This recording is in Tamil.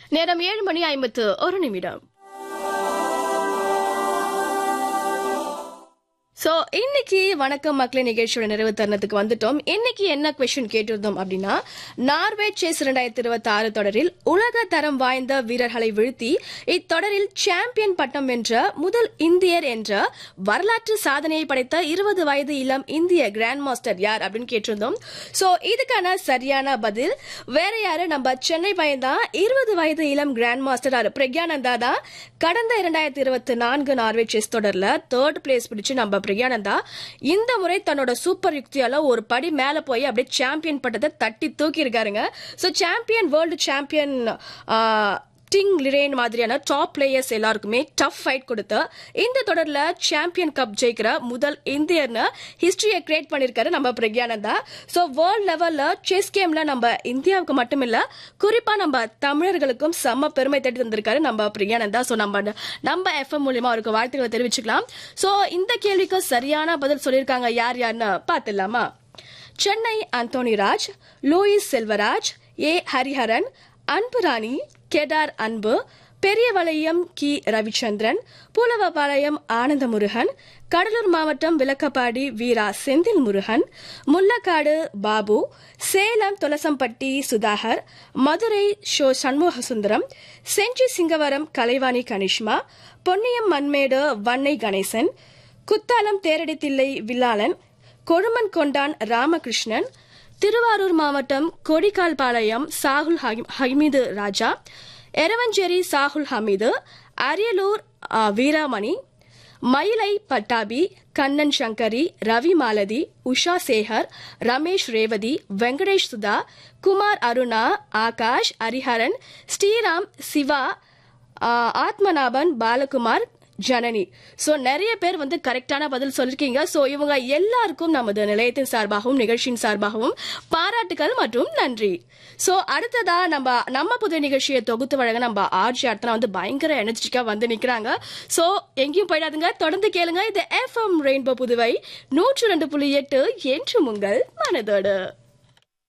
நேரம் ஏழு மணி ஐம்பத்து ஒரு நிமிடம் சோ இன்னைக்கு வணக்கம் மக்களே நிகழ்ச்சியோட நிறைவு தருணத்துக்கு வந்துட்டோம் இன்னைக்கு என்ன கொஸ்டின் கேட்டிருந்தோம் அப்படின்னா நார்வே செஸ் இரண்டாயிரத்தி இருபத்தி ஆறு தொடரில் உலக தரம் வாய்ந்த வீரர்களை வீழ்த்தி இத்தொடரில் சாம்பியன் பட்டம் வென்ற முதல் இந்தியர் என்ற வரலாற்று சாதனையை படைத்த இருபது வயது இளம் இந்திய கிராண்ட் மாஸ்டர் யார் அப்படின்னு கேட்டிருந்தோம் சோ இதுக்கான சரியான பதில் வேற யாரு நம்ம சென்னை பையன் தான் இருபது வயது இளம் கிராண்ட் மாஸ்டர் ஆர் பிரக்யானந்தா தான் கடந்த இரண்டாயிரத்தி இருபத்தி நான்கு நார்வே செஸ் தொடர்ல தேர்ட் பிளேஸ் பிடிச்சு நம்ம பிரக்யானந்தா இந்த முறை தன்னோட சூப்பர் யுக்தியால ஒரு படி மேல போய் அப்படியே சாம்பியன் பட்டத்தை தட்டி தூக்கி இருக்காருங்க so champion world champion Ding Liren மாதிரியான டாப் பிளேயர்ஸ் எல்லாருக்குமே டஃப் ஃபைட் கொடுத்த இந்த தொடர்ல சாம்பியன் கப் ஜெயிக்கிற முதல் இந்தியர்னு ஹிஸ்டரியை கிரியேட் பண்ணிருக்காரு நம்ம பிரக்யானந்தா ஸோ வேர்ல்ட் லெவல்ல செஸ் கேம்ல நம்ம இந்தியாவுக்கு மட்டும் இல்ல குறிப்பா நம்ம தமிழர்களுக்கும் செம்ம பெருமை தேடி தந்திருக்காரு நம்ம பிரக்யானந்தா ஸோ நம்ம நம்ம எஃப்எம் மூலியமா அவருக்கு வாழ்த்துக்களை தெரிவிச்சுக்கலாம் ஸோ இந்த கேள்விக்கு சரியான பதில் சொல்லியிருக்காங்க யார் யாருன்னு பார்த்துடலாமா Chennai Anthony Raj Louis Selvaraj A Hariharan Anburani Kedar Anbu Periyavalaiyam கி ரவிச்சந்திரன் பூலவபாளையம் ஆனந்த முருகன் கடலூர் மாவட்டம் விளக்கப்பாடி வீரா செந்தில் முருகன் முல்லக்காடு பாபு சேலம் துளசம்பட்டி சுதாகர் மதுரை ஷோ சண்முக சுந்தரம் செஞ்சி சிங்கவரம் கலைவாணி கனிஷ்மா பொன்னியம் மண்மேடு வன்னை கணேசன் குத்தாலம் தேரடித்தில்லை வில்லாளன் கொழுமன் கொண்டான் ராமகிருஷ்ணன் திருவாரூர் மாவட்டம் கொடிக்கால்பாளையம் சாகுல் ஹமீது ராஜா எரவஞ்சேரி சாகுல் ஹமீது அரியலூர் ஆ, வீராமணி மயிலை பட்டாபி கண்ணன் சங்கரி ரவி மாலதி உஷா சேகர் ரமேஷ் ரேவதி வெங்கடேஷ் சுதா குமார் அருணா ஆகாஷ் ஹரிஹரன் ஸ்ரீராம் சிவா ஆ, ஆத்மநாபன் பாலகுமார் ஜனனி சோ நிறைய பேர் வந்து கரெக்டான பதில் சொல்லிருக்கீங்க சோ இவங்க எல்லாருக்கும் நமது நிலையத்தின் சார்பாகவும் நிகழ்ச்சியின் சார்பாகவும் பாராட்டுகள் மற்றும் நன்றி சோ அடுத்ததா நம்ம நம்ம புதிய நிகழ்ச்சியை தொகுத்து வழங்க நம்ம ஆர்ஜி அர்த்தனா வந்து பயங்கர எனர்ஜிட்டிக்கா வந்து நிக்கிறாங்க சோ எங்கேயும் போயிடாதுங்க தொடர்ந்து கேளுங்க இது எஃப்எம் ரெயின்போ புதுவை நூற்று ரெண்டு புள்ளி எட்டு என்று உங்கள் மனதோடு